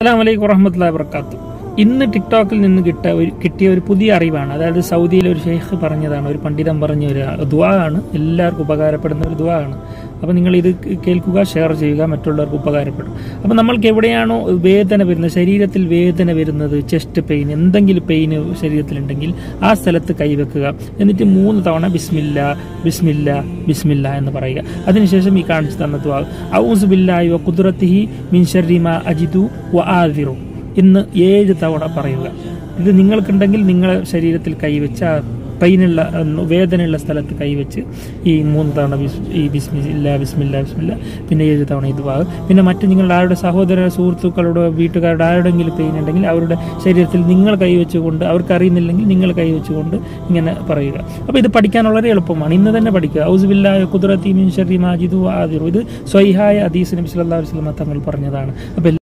അസ്സാം വലൈക്കും വറഹമത്തല്ലാ വർക്കാത്തു ഇന്ന് ടിക്ടോക്കിൽ നിന്ന് കിട്ട ഒരു കിട്ടിയ ഒരു പുതിയ അറിവാണ് അതായത് സൗദിയിലെ ഒരു ഷെയ്ഖ് പറഞ്ഞതാണ് ഒരു പണ്ഡിതൻ പറഞ്ഞ ഒരു ദുവാ ആണ് എല്ലാവർക്കും ഉപകാരപ്പെടുന്ന ഒരു ദുവാ ആണ് അപ്പോൾ നിങ്ങൾ ഇത് കേൾക്കുക ഷെയർ ചെയ്യുക മറ്റുള്ളവർക്ക് ഉപകാരപ്പെടും അപ്പോൾ നമ്മൾക്ക് എവിടെയാണോ വേദന വരുന്നത് ശരീരത്തിൽ വേദന വരുന്നത് ചെസ്റ്റ് പെയിൻ എന്തെങ്കിലും പെയിൻ ശരീരത്തിലുണ്ടെങ്കിൽ ആ സ്ഥലത്ത് കൈവെക്കുക എന്നിട്ട് മൂന്ന് തവണ ബിസ്മില്ല ബിസ്മില്ല ബിസ്മില്ല എന്ന് പറയുക അതിനുശേഷം ഈ കാണിച്ചു തന്ന ദുവാ ഔസ് ബില്ലായി വ കുദ്റത്തിഹി മിൻ ഷർരിമ അജിദു വ ആദിറു ഇന്ന് ഏഴ് തവണ പറയുക ഇത് നിങ്ങൾക്കുണ്ടെങ്കിൽ നിങ്ങളെ ശരീരത്തിൽ കൈവച്ച് ആ പെയിനുള്ള ഉം, വേദനയുള്ള സ്ഥലത്ത് കൈവച്ച് ഈ മൂന്ന് തവണ ബിസ് ഈ ബിസ്മില്ല ബിസ്മില്ല ബിസ്മില്ല പിന്നെ ഏഴ് തവണ ഇത് വാങ്ങും പിന്നെ മറ്റ് നിങ്ങളുടെ ആരുടെ സഹോദര സുഹൃത്തുക്കളുടെ വീട്ടുകാരുടെ ആരുടെങ്കിലും പെയിൻ ഉണ്ടെങ്കിൽ അവരുടെ ശരീരത്തിൽ നിങ്ങൾ കൈവച്ചുകൊണ്ട് അവർക്ക് അറിയുന്നില്ലെങ്കിൽ നിങ്ങൾ കൈവച്ചുകൊണ്ട് ഇങ്ങനെ പറയുക അപ്പോൾ ഇത് പഠിക്കാൻ വളരെ എളുപ്പമാണ് ഇന്ന് തന്നെ പഠിക്കുക ഔസുബില്ലായ കുദറത്തി മിൻ ഷർരി മാജിദു ആദിറു ഇത് സ്വൈഹായ അദീസ് നബി സല്ലല്ലാഹു അലൈഹി വസല്ലം തങ്ങൾ പറഞ്ഞതാണ് അപ്പോൾ